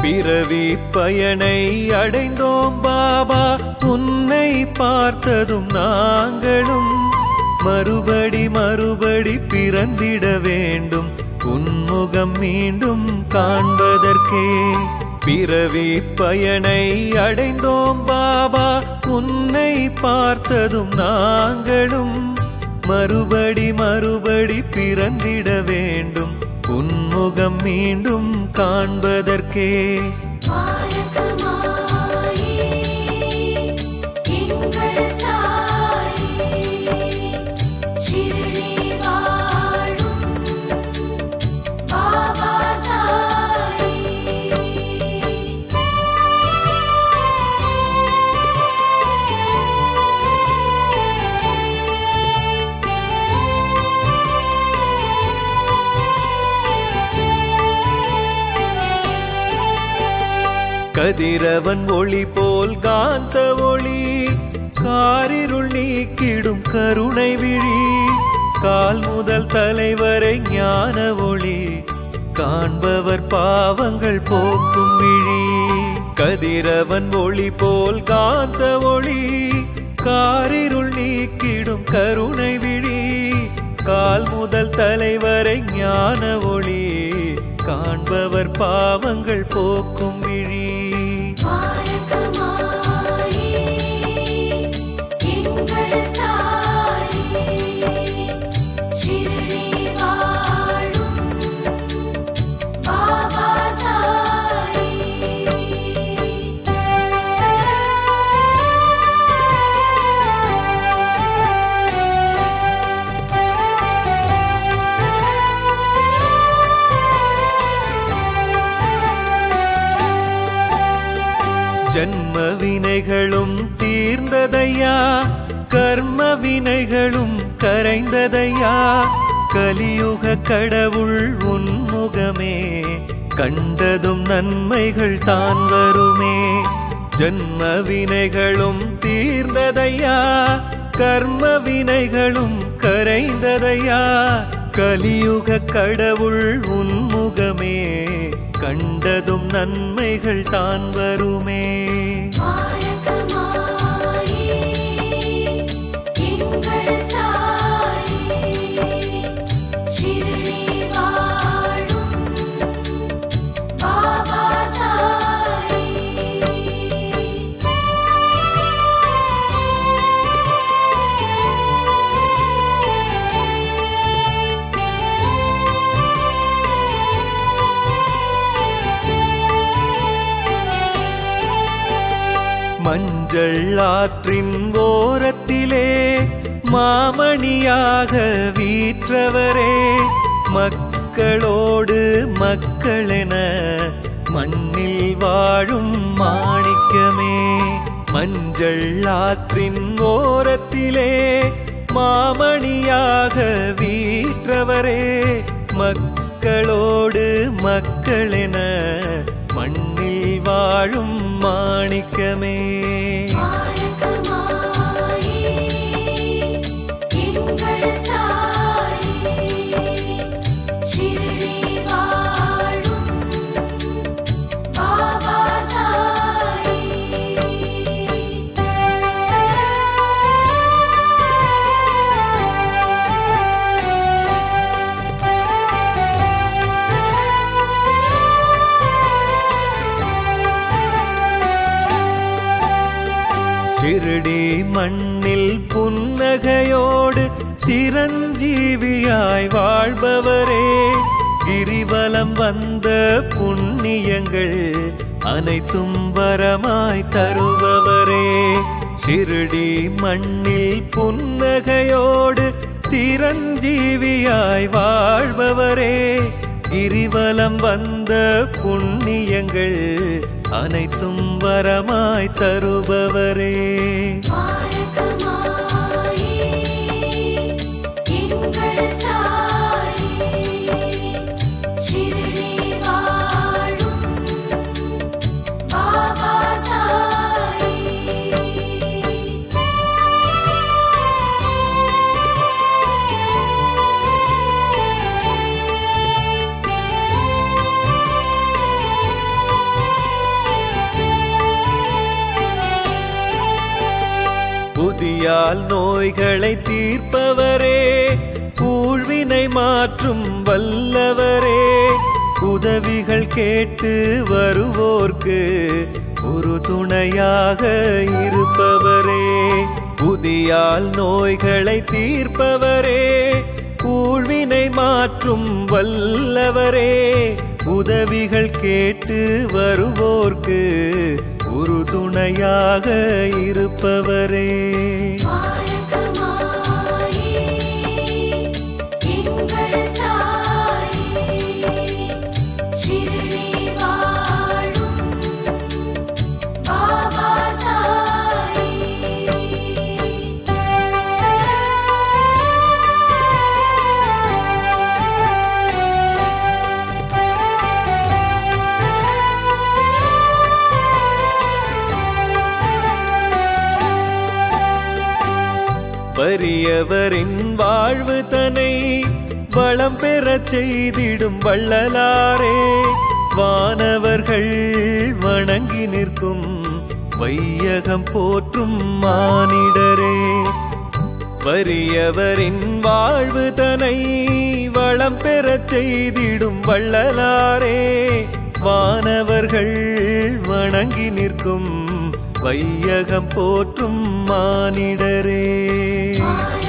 பிறவி பயனை அடைந்தோம் பாபா உன்னை பார்த்ததும் நாங்களும் மறுபடி மறுபடி பிறந்திட வேண்டும் உன்முகம் மீண்டும் காண்பதற்கே பிறவி பயனை அடைந்தோம் பாபா உன்னை பார்த்ததும் நாங்களும் மறுபடி மறுபடி பிறந்திட வேண்டும் உன்முகம் மீண்டும் காண்பதற்கே மாயக்கமாயே எங்கள் சாயே ஷிரடி வாழும் பாபா சாயே கதிரவன் ஒளி போல் காந்த ஒளி காரிருள் நீக்கிடும் கருணை விழி கால் முதல் தலைவரை ஞான ஒளி காண்பவர் பாவங்கள் போக்கும் விழி கதிரவன் ஒளி போல் காந்த ஒளி காரிருள் நீக்கிடும் கருணை விழி கால் முதல் தலைவரை ஞான ஒளி காண்பவர் பாவங்கள் போக்கும் விழி மாயக்கமாயே எங்கள் சாயே ஷிரடி வாழும் பாபா சாயே ஜன்ம வினைகளும் தீர்ந்ததையா கர்ம வினைகளும் கரைந்ததையா கலியுக கடவுள் உன்முகமே கண்டதும் நன்மைகள் தான் வருமே ஜன்ம வினைகளும் தீர்ந்ததையா கர்ம வினைகளும் கரைந்ததையா கலியுக கடவுள் உன்முகமே கண்டதும் நன்மைகள் தான் வருமே மாயக்கமாயே எங்கள் சாயே ஷிரடி வாழும் பாபா சாயே மஞ்சள் ஆற்றின் ஓரத்திலே மாமணியாக வீற்றவரே மக்களோடு மக்களென மண்ணில் வாழும் மாணிக்கமே மஞ்சள் ஆற்றின் ஓரத்திலே மாமணியாக வீற்றவரே மக்களோடு மக்களென மண்ணில் வாழும் மாணிக்கமே மாயக்கமாயே எங்கள் சாயே ஷிரடி வாழும் பாபா சாயே சிறுடி மண்ணில் புன்னகையோடு சிரஞ்சீவியாய் வாழ்பவரே கிரிவலம் வந்த புண்ணியங்கள் அனைத்தும் வரமாய் தருபவரே சிறுடி மண்ணில் புன்னகையோடு சிரஞ்சீவியாய் வாழ்பவரே கிரிவலம் வந்த புண்ணியங்கள் அனைத்தும் வரமாய் தருபவரே மாயக்கமாயே எங்கள் சாயே ஷிரடி வாழும் பாபா சாயே புதியால் நோய்களை தீர்ப்பவரே ஊழ்வினை மாற்றும் வல்லவரே உதவிகள் கேட்டு வருவோர்க்கு ஒரு துணையாக இருப்பவரே புதியால் நோய்களை தீர்ப்பவரே ஊழ்வினை மாற்றும் வல்லவரே உதவிகள் கேட்டு வருவோர்க்கு ஒரு துணையாக இருப்பவரே மாயக்கமாயே எங்கள் சாயே ஷிரடி வாழும் பாபா வறியவரின் வாழ்வு தனை வளம் பெறச் செய்திடும் வள்ளலாரே வானவர்கள் வணங்கி நிற்கும் வையகம் போற்றும் மானிடரே வறியவரின் வாழ்வு தனை வளம் பெறச் செய்திடும் வள்ளலாரே வானவர்கள் வணங்கி நிற்கும் வையகம் போற்றும் மானிடரே மாயக்கமாயே